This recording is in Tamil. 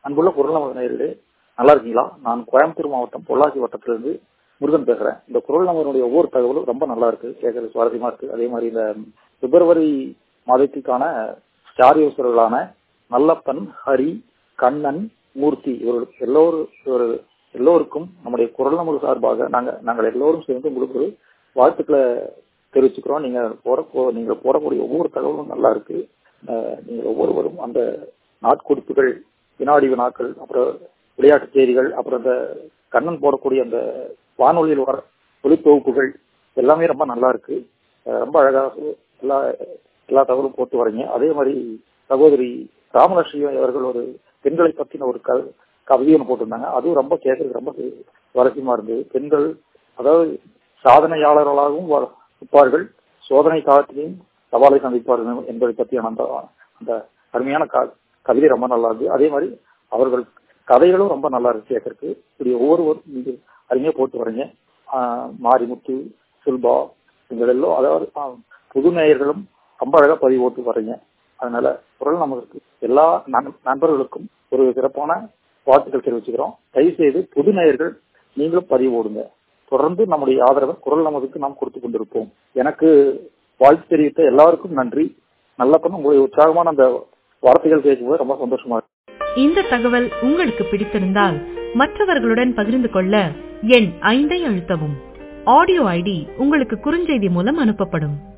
அன்புள்ள குரல் நமது நேயர்களே நல்லா இருக்கீங்களா நான் கோயம்புத்தூர் மாவட்டம் பொள்ளாச்சி வட்டத்திலிருந்து முருகன் பேசுறேன் இந்த குரல் நமதனுடைய ஒவ்வொரு தகவலும் ரொம்ப நல்லா இருக்கு கேட்கறது சுவாரஸ்யமா இருக்கு அதே மாதிரி இந்த பிப்ரவரி மாதத்திற்கான ஸ்டார் யூசர்களான நல்லப்பன் ஹரி கண்ணன் மூர்த்தி இவர்கள் எல்லோரும் இவர் எல்லோருக்கும் நம்முடைய குரல் நமது சார்பாக நாங்க நாங்கள் எல்லோரும் சேர்ந்து உங்களுக்கு ஒரு வாழ்த்துக்களை தெரிவிச்சுக்கிறோம் நீங்க போட நீங்க போடக்கூடிய ஒவ்வொரு தகவலும் நல்லா இருக்கு நீங்க ஒவ்வொருவரும் அந்த நாட்குறிப்புகள் வினாடி வினாக்கள் அப்புறம் விளையாட்டு செய்திகள் அப்புறம் அந்த கண்ணன் போடக்கூடிய அந்த வானொலியில் வர ஒளித்தொகுப்புகள் எல்லாமே ரொம்ப நல்லா இருக்கு ரொம்ப அழகாக எல்லா எல்லா தகவலும் போட்டு வரீங்க அதே மாதிரி சகோதரி ராமலட்சுமி அவர்கள் ஒரு பெண்களை பத்தின ஒரு கவிதை ஒன்று போட்டிருந்தாங்க அதுவும் ரொம்ப கேட்கறதுக்கு ரொம்ப சுவாரஸ்யமா இருந்தது பெண்கள் அதாவது சாதனையாளர்களாகவும் இருப்பார்கள் சோதனை காலத்திலையும் சவாலை சந்திப்பார்கள் என்பதை பற்றியான அந்த அந்த அருமையான கவிதை ரொம்ப நல்லா இருக்கு அதே மாதிரி அவர்கள் கதைகளும் ரொம்ப நல்லா இருக்கு கேட்கறதுக்கு இப்படி ஒவ்வொருவரும் நீங்க அருமையா போட்டு வரீங்க மாரிமுத்து சுல்பா இவங்க எல்லாம் அதாவது புது நேயர்களும் ரொம்ப அழகா பதிவு போட்டு வரீங்க அதனால குரல் நமக்கு எல்லா நண்பர்களுக்கும் ஒரு சிறப்பான வாழ்த்துக்கள் தெரிவிச்சுக்கிறோம் தயவு செய்து புது நேயர்கள் நீங்களும் பதிவு ஓடுங்க தொடர்ந்து நம்முடைய ஆதரவை குரல் நமதுக்கு நாம் கொடுத்து கொண்டிருப்போம் எனக்கு வாழ்த்து தெரிவித்த எல்லாருக்கும் நன்றி நல்ல பண்ண உங்களுடைய உற்சாகமான அந்த வார்த்தைகள் கேட்கும்போது ரொம்ப சந்தோஷமா இருக்கு இந்த தகவல் உங்களுக்கு பிடித்திருந்தால் மற்றவர்களுடன் பகிர்ந்து கொள்ள எண் ஐந்தை அழுத்தவும் ஆடியோ ஐடி உங்களுக்கு குறுஞ்செய்தி மூலம் அனுப்பப்படும்